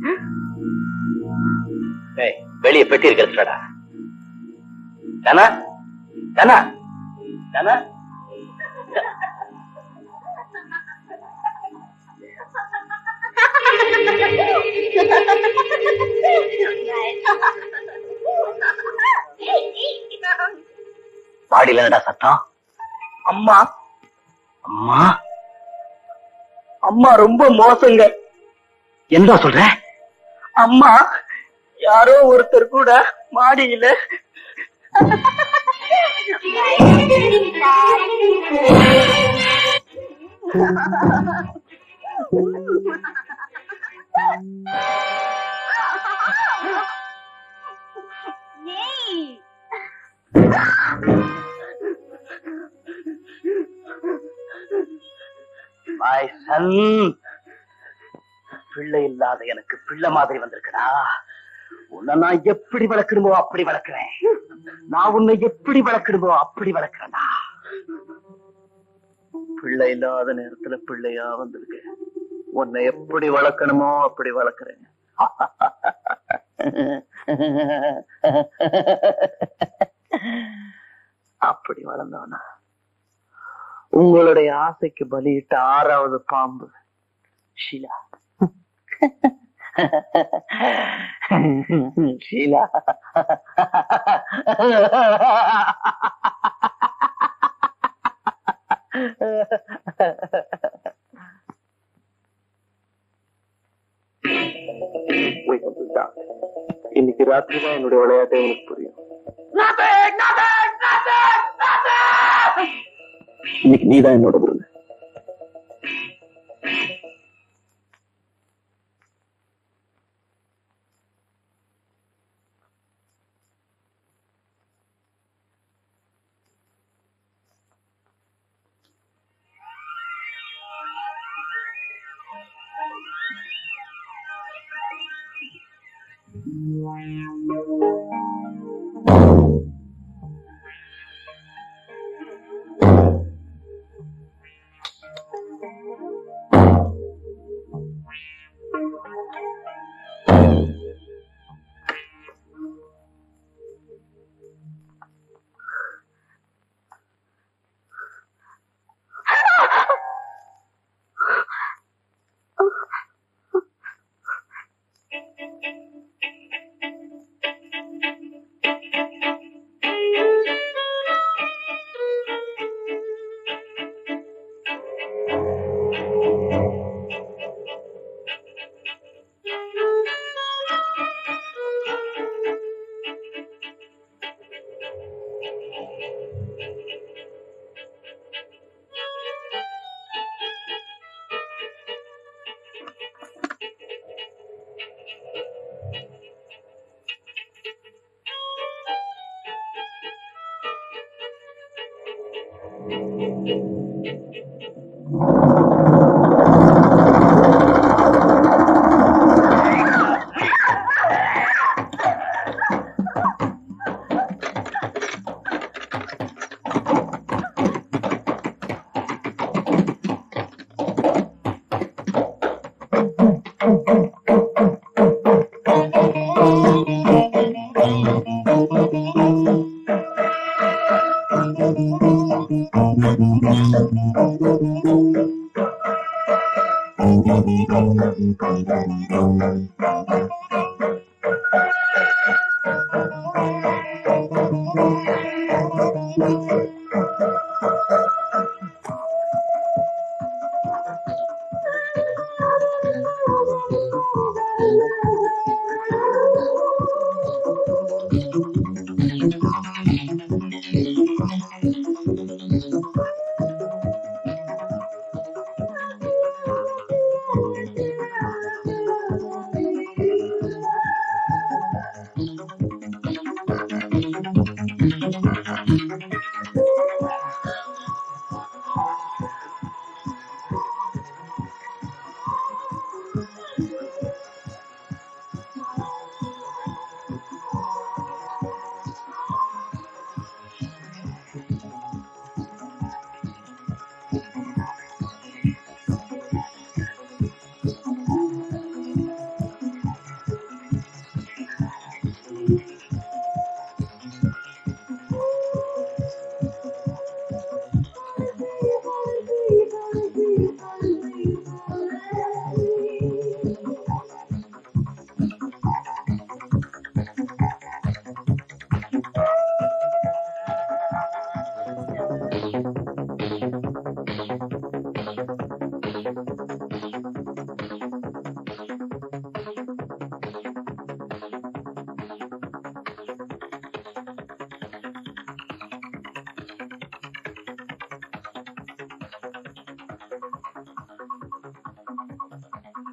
ஏய், வெளிய பெட்டி இருக்கிறடா தானா தானா தானா பாடியில என்னடா சத்தம் அம்மா அம்மா அம்மா ரொம்ப மோசங்க என்ன சொல்ற அம்மா யாரோ ஒருத்தர் கூட மாடியில மை சன் பிள்ளை இல்லாத எனக்கு பிள்ளை மாதிரி வந்திருக்கடா உன்னை நான் எப்படி வளர்க்கணுமோ அப்படி வளர்க்கிறேன் நான் உன்னை எப்படி வளர்க்கணுமோ அப்படி வளர்க்கிறேன்டா பிள்ளை இல்லாத நேரத்துல பிள்ளையா வந்திருக்கு உன்னை எப்படி வளர்க்கணுமோ அப்படி வளர்க்கிறேன் அப்படி வளர்ந்தவனா உங்களுடைய ஆசைக்கு பலியிட்ட ஆறாவது பாம்பு Sheila Sheila Wait until dark. இன்னைக்கு ராத்திரி தான் என்னுடைய விளையாட்டை எனக்கு புரியும் இன்னைக்கு நீதான் என்னோட விருது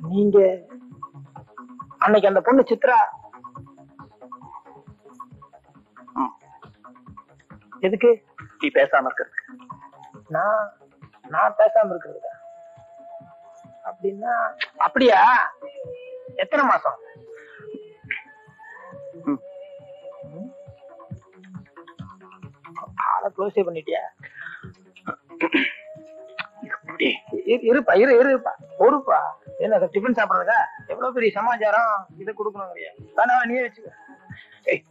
நீங்க அன்னைக்கு அந்த பொண்ணு சித்ரா ம். எதுக்கு நீ பேசாம இருக்கிறதுக்கு நான் நான் பேசாம இருக்கிறதா அப்படின்னா அப்படியா எத்தனை மாசம் ம். ஆளை க்ளோஸே பண்ணிட்டியா எப்படி இரு- இருப்பா இரு இரு இருப்பா பொறுப்பா என்ன சார் டிஃபன் சாப்பிடுறதா எவ்வளவு பெரிய சமாச்சாரம் இதை கொடுக்கணுங்கிறியா வேணா நீயே வச்சுக்க ஏய்,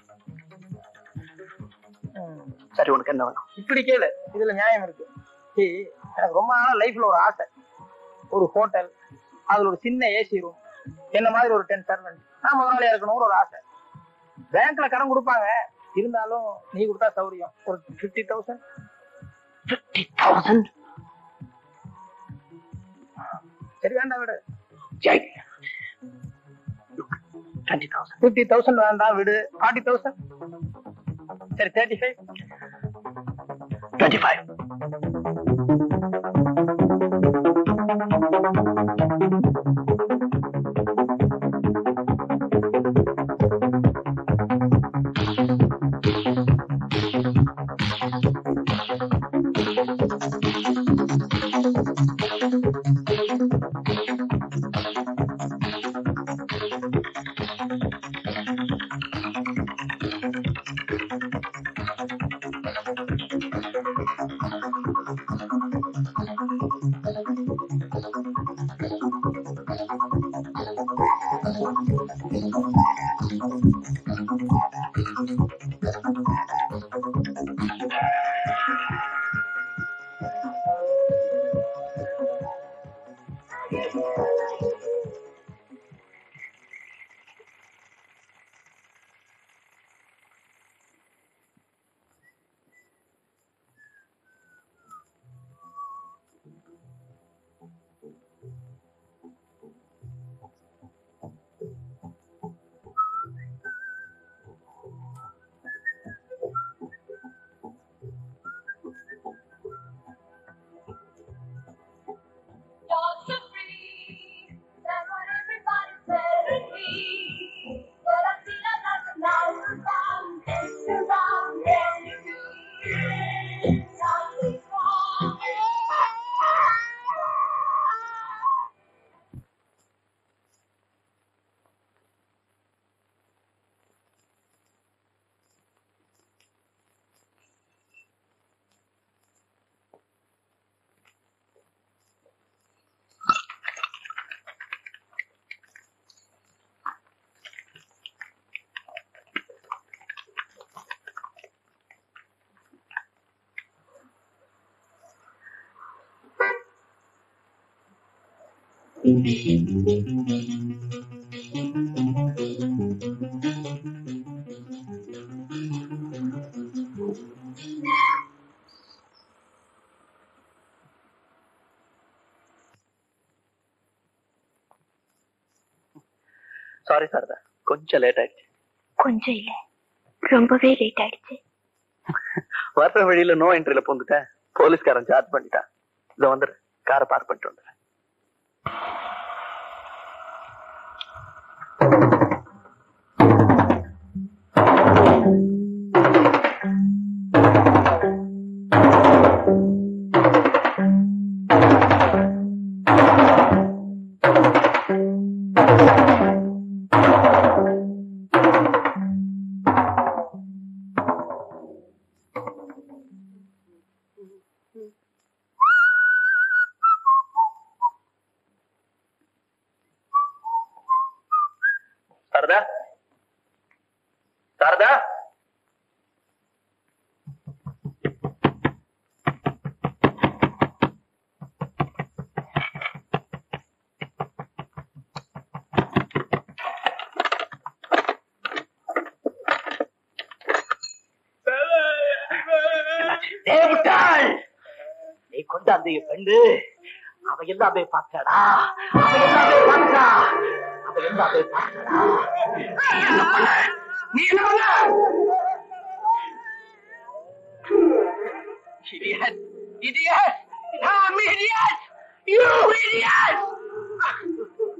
ம். சரி உனக்கு என்ன வேணும் இப்படி கேளு இதுல நியாயம் இருக்கு ஏய், எனக்கு ரொம்ப நாளா லைஃப்ல ஒரு ஆசை ஒரு ஹோட்டல் அதுல ஒரு சின்ன ஏசி ரூம் என்ன மாதிரி ஒரு டென் சர்வெண்ட் நான் முதலாளியா இருக்கணும்னு ஒரு ஆசை பேங்க்ல கடன் கொடுப்பாங்க இருந்தாலும் நீ கொடுத்தா சௌரியம் ஒரு பிப்டி தௌசண்ட் ஃபிஃப்டி தௌசண்ட் சரி வேண்டாம் விடு டுவெண்ட்டி தௌசண்ட் பிப்டி தௌசண்ட் வேண்டாம் விடு ஃபார்ட்டி தௌசண்ட் சரி thirty five twenty five You're so free. That's what everybody said to me. But I feel like I'm now around, around every Something's wrong. Sorry Sharada கொஞ்சம் late ஆயிடுச்சு கொஞ்சம் இல்ல ரொம்பவே late ஆயிடுச்சு வர்ற வழியில நோ என்ட்ரில பூந்துட்டேன் போலீஸ்காரன் சார்ஜ் பண்ணிட்டான் இதை வந்துடு காரை பார்க் பண்ணிட்டு வந்துடுறேன் சாரதா சாரதா தேவட்டாள் நீ கொண்டு அந்த பெண்ணு அவ எல்லாமே பார்த்தாடா அவ எல்லாமே பார்த்தா அவ எல்லாமே பார்த்தாடா நீ என்ன பண்ண நீ என்ன பண்ண Idiot! Idiot! Damn idiot! You idiot!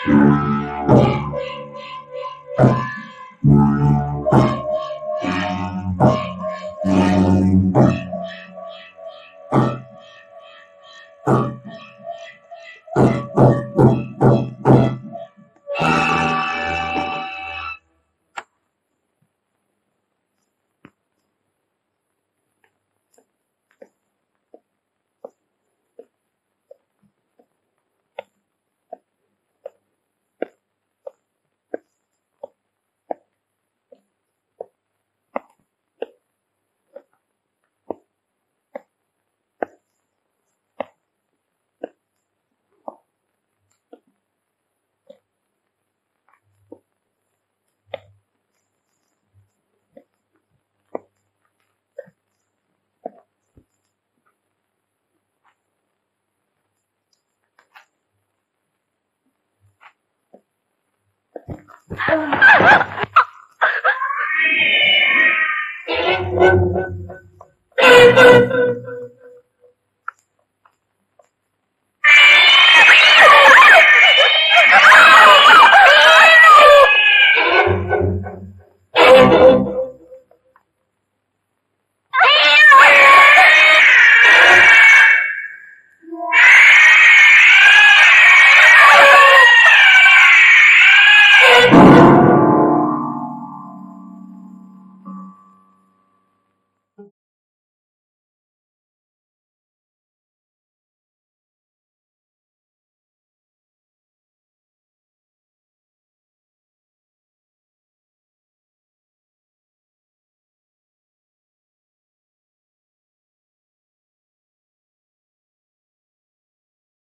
Ah